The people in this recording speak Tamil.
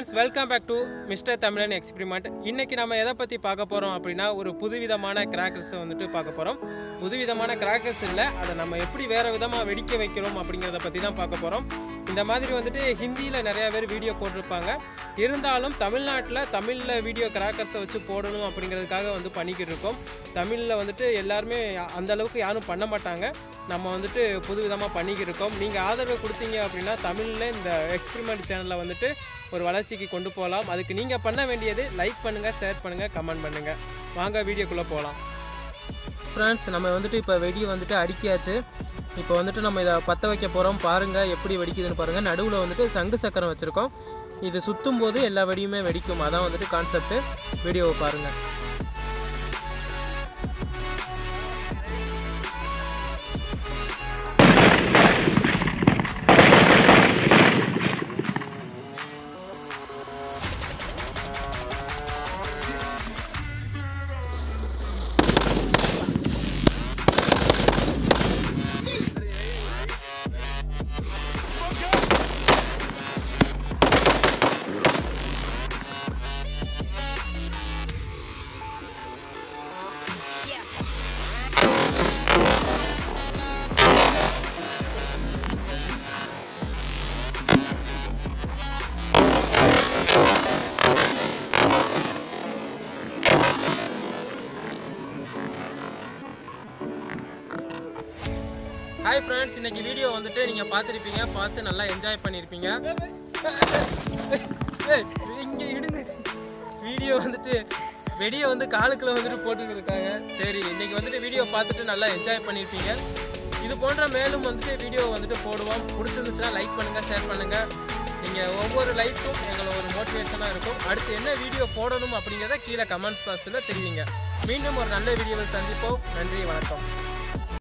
friends welcome back to mister Tamilan experiment இன்னைக்கு நம்ம எதை பற்றி பார்க்க போகிறோம் அப்படின்னா ஒரு புதுவிதமான கிராக்கர்ஸை வந்துட்டு பார்க்க போகிறோம் புதுவிதமான கிராக்கர்ஸ் இல்லை அதை நம்ம எப்படி வேறு விதமாக வெடிக்க வைக்கிறோம் அப்படிங்கிறத பற்றி தான் பார்க்க போகிறோம் இந்த மாதிரி வந்துட்டு ஹிந்தியில் நிறையா பேர் வீடியோ போட்டிருப்பாங்க இருந்தாலும் தமிழ்நாட்டில் தமிழில் வீடியோ கிராக்கர்ஸை வச்சு போடணும் அப்படிங்கிறதுக்காக வந்து பண்ணிக்கிட்டு இருக்கோம் தமிழில் வந்துட்டு எல்லாருமே அந்த அளவுக்கு யாரும் பண்ண மாட்டாங்க நம்ம வந்துட்டு புதுவிதமாக பண்ணிக்கிட்டு இருக்கோம் நீங்கள் ஆதரவு கொடுத்தீங்க அப்படின்னா தமிழில் இந்த எக்ஸ்பிரிமெண்ட் சேனலில் வந்துட்டு ஒரு வளர்ச்சிக்கு கொண்டு போகலாம் அதுக்கு நீங்கள் பண்ண வேண்டியது லைக் பண்ணுங்கள் ஷேர் பண்ணுங்கள் கமெண்ட் பண்ணுங்கள் வாங்க வீடியோக்குள்ளே போகலாம் ஃப்ரெண்ட்ஸ் நம்ம வந்துட்டு இப்போ வெடி வந்துட்டு அடிக்கியாச்சு இப்போ வந்துட்டு நம்ம இதை பற்ற வைக்க போகிறோம் பாருங்கள் எப்படி வெடிக்குதுன்னு பாருங்கள் நடுவில் வந்துட்டு சங்கு சக்கரம் வச்சுருக்கோம் இது சுற்றும் போது எல்லா வெடியுமே வெடிக்கும் அதான் வந்துட்டு கான்செப்ட்டு வீடியோவை பாருங்கள் ஹாய் ஃப்ரெண்ட்ஸ் இன்னைக்கு வீடியோ வந்துட்டு நீங்கள் பார்த்துருப்பீங்க பார்த்து நல்லா என்ஜாய் பண்ணியிருப்பீங்க ஏய், இங்கே இடுங்க வீடியோ வந்துட்டு வெடியை வந்து காலுக்குள்ள வந்துட்டு போட்டுக்கிட்டு இருக்காங்க சரி இன்னைக்கு வந்துட்டு வீடியோ பார்த்துட்டு நல்லா என்ஜாய் பண்ணியிருப்பீங்க இது போன்ற மேலும் வந்துட்டு வீடியோ வந்துட்டு போடுவோம் பிடிச்சிருந்துச்சுன்னா லைக் பண்ணுங்கள் ஷேர் பண்ணுங்கள் நீங்கள் ஒவ்வொரு லைக்கும் எங்களை ஒரு மோட்டிவேஷனாக இருக்கும் அடுத்து என்ன வீடியோ போடணும் அப்படிங்கிறத கீழே கமெண்ட்ஸ் பாக்ஸில் தெரிவிங்க மீண்டும் ஒரு நல்ல வீடியோவில் சந்திப்போம் நன்றி வணக்கம்